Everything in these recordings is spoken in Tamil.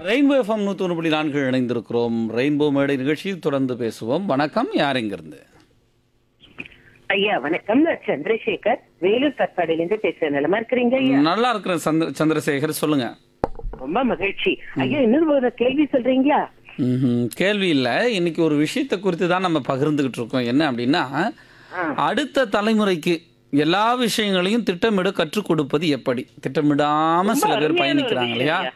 ரெயின்போ எஃப்எம் நூற்றி ஒன்று புள்ளி நான்கு இணைந்திருக்கிறோம் ரெயின்போ மேடை நிகழ்ச்சியில் தொடர்ந்து பேசுவோம் வணக்கம் யார் இங்கிருந்து ஐயா வணக்கம் நான் சந்திரசேகர் வேலூர் கற்பாடிலிருந்து பேசுறேன் நலமா இருக்கிறீங்க ஐயா நல்லா இருக்கிறேன் சந்திர சந்திரசேகர் சொல்லுங்க ரொம்ப மகிழ்ச்சி ஐயா இன்னொரு ஒரு கேள்வி சொல்றீங்களா ம்ஹும். கேள்வி இல்லை இன்னைக்கு ஒரு விஷயத்தை குறித்து தான் நம்ம பகிர்ந்துகிட்டு இருக்கோம் என்ன அப்படின்னா அடுத்த தலைமுறைக்கு எல்லா விஷயங்களையும் திட்டமிட கற்றுக் கொடுப்பது எப்படி திட்டமிடாம சில பேர் அருமையான ஒரு பயணிக்கிறாங்க விஷயம் இல்லையா ஐயா.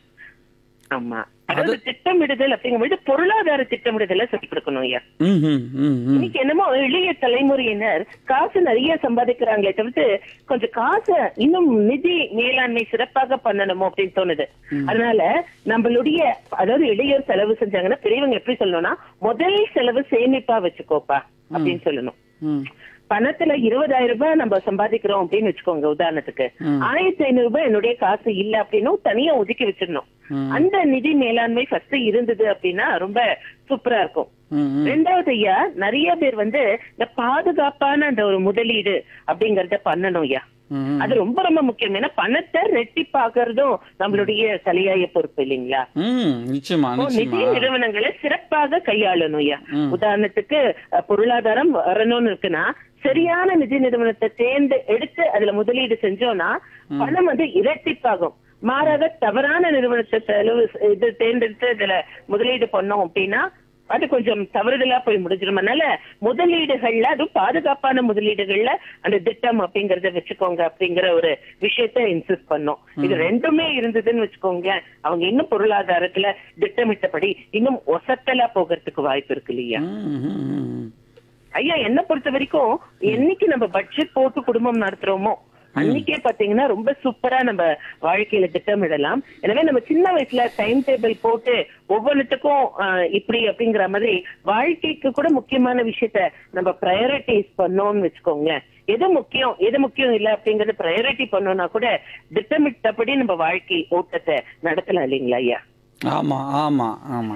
ஆமா அதாவது திட்டமிடுதல் அப்படிங்கும்போது பொருளாதார திட்டமிடுதலை சொல்லிக் கொடுக்கணும் ஐயா ம்ஹும், ம்ஹும். இன்னைக்கு என்னமோ இளைய தலைமுறையினர் காசு நிறைய சம்பாதிக்கிறாங்களே தவிர்த்து கொஞ்சம் காசை இன்னும் நிதி மேலாண்மை சிறப்பாக பண்ணணுமோ அப்படின்னு தோணுது அதனால நம்மளுடைய அதாவது இளையோர் செலவு செஞ்சாங்கன்னா பெரியவங்க எப்படி சொல்லணும்னா முதல் செலவு சேமிப்பா வச்சுக்கோப்பா அப்படின்னு சொல்லணும் ம். பணத்துல இருபதாயிரம் ரூபாய் நம்ம சம்பாதிக்கிறோம் அப்படின்னு வச்சுக்கோங்க உதாரணத்துக்கு ஆயிரத்தி ஐநூறு ரூபாய் என்னுடைய காசு இல்ல அப்படின்னும் தனியா ஒதுக்கி வச்சிடணும் அந்த நிதி மேலாண்மை ஃபர்ஸ்ட் இருந்தது அப்படின்னா ரொம்ப சூப்பரா இருக்கும் ம், ம். ரெண்டாவது ஐயா நிறைய பேர் வந்து இந்த பாதுகாப்பான அந்த ஒரு முதலீடு அப்படிங்கறத பண்ணணும் ஐயா ம். அது ரொம்ப ரொம்ப முக்கியம் ஏன்னா பணத்தை ரெட்டிப்பாக்குறதும் நம்மளுடைய தலையாய பொறுப்பு இல்லைங்களா ம் நிச்சயமா இப்போ நிதி நிச்சயமா நிறுவனங்களை சிறப்பாக கையாளணும் ஐயா உதாரணத்துக்கு அஹ், பொருளாதாரம் வரணும்னு இருக்குன்னா சரியான நிதி நிறுவனத்தை தேர்ந்து எடுத்து அதுல முதலீடு செஞ்சோம்னா பணம் வந்து இரட்டிப்பாகும் மாறாக தவறான நிறுவனத்தை செலவு இது தேர்ந்தெடுத்து இதுல முதலீடு பண்ணோம் அப்படின்னா அது கொஞ்சம் தவறுதலா போய் முடிஞ்சிடும் அதனால முதலீடுகள்ல அதுவும் பாதுகாப்பான முதலீடுகள்ல அந்த திட்டம் அப்படிங்கறத வச்சுக்கோங்க அப்படிங்கிற ஒரு விஷயத்த இன்சிஸ்ட் பண்ணோம் இது ரெண்டுமே இருந்ததுன்னு வச்சுக்கோங்க அவங்க இன்னும் பொருளாதாரத்துல திட்டமிட்டபடி இன்னும் ஒசத்தலா போகிறதுக்கு வாய்ப்பு இருக்கு இல்லையா ம், ம், ம். ஐயா என்ன பொறுத்த வரைக்கும் என்னைக்கு நம்ம பட்ஜெட் போட்டு குடும்பம் நடத்துறோமோ அன்னைக்கே பாத்தீங்கன்னா ரொம்ப சூப்பரா நம்ம வாழ்க்கையில திட்டமிடலாம் எனவே நம்ம சின்ன வயசுல டைம் டேபிள் போட்டு ஒவ்வொன்றுத்துக்கும் ஆஹ், இப்படி அப்படிங்கிற மாதிரி வாழ்க்கைக்கு கூட முக்கியமான விஷயத்த நம்ம ப்ரையாரிட்டிஸ் பண்ணோம்னு வச்சுக்கோங்க எது முக்கியம் எது முக்கியம் இல்ல அப்படிங்கறத ப்ரையாரிட்டி பண்ணோம்னா கூட திட்டமிட்டபடி நம்ம வாழ்க்கை ஓட்டத்தை நடத்தலாம் இல்லைங்களா ஐயா ஆமா ஆமா ஆமா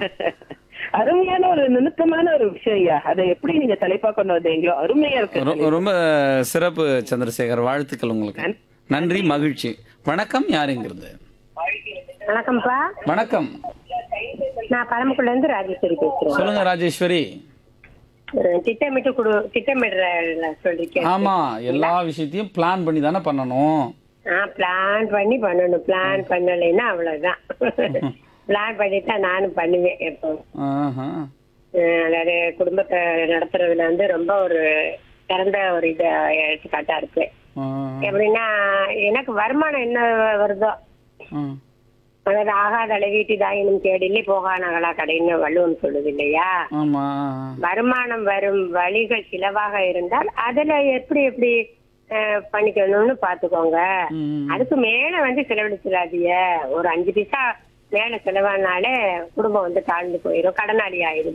அருமையான ஒரு நுணுக்கமான ஒரு விஷயம் ஐயா அதை எப்படி நீங்க தலைப்பா கொண்டு வந்தீங்களோ அருமையா இருக்கு ரொ- ரொம்ப சிறப்பு சந்திரசேகர் வாழ்த்துக்கள் உங்களுக்கு நன்றி மகிழ்ச்சி வணக்கம் யாருங்கிறது வணக்கம்ப்பா வணக்கம் நான் பரமக்குள்ள இருந்து ராஜேஸ்வரி பேசுறேன் சொல்லுங்க ராஜேஸ்வரி ஒரு திட்டமிட்டு குடு திட்டமிடுற சொல்லிருக்கேன் ஆமா எல்லா விஷயத்தையும் பிளான் பண்ணி தானே பண்ணணும் ஆ பிளான் பண்ணி பண்ணணும் பிளான் பண்ணலைன்னா அவ்வளவுதான் பிளான் பண்ணிட்டா நானும் பண்ணுவேன் எப்போ ஆஹா. அஹ் அதாவது குடும்பத்தை நடத்துறதுல வந்து ரொம்ப ஒரு சிறந்த ஒரு இது எடுத்துக்காட்டா இருக்கு ஆ. எப்படின்னா எனக்கு வருமானம் என்ன வருதோ ம். அதாவது ஆகாத வீட்டு தாயினும் கேடிலே போகானகளா கடைன்னு வள்ளுவன் சொல்லுது இல்லையா ஆமா வருமானம் வரும் வழிகள் சிலவாக இருந்தால் அதுல எப்படி எப்படி அஹ், பண்ணிக்கணும்னு பாத்துக்கோங்க ம். அதுக்கு மேல வந்து செலவழிச்சிடாதீங்க ஒரு அஞ்சு பைசா மேல செலவானாலே குடும்பம் வந்து தாழ்ந்து போயிடும் கடனாளி ஆயிடும்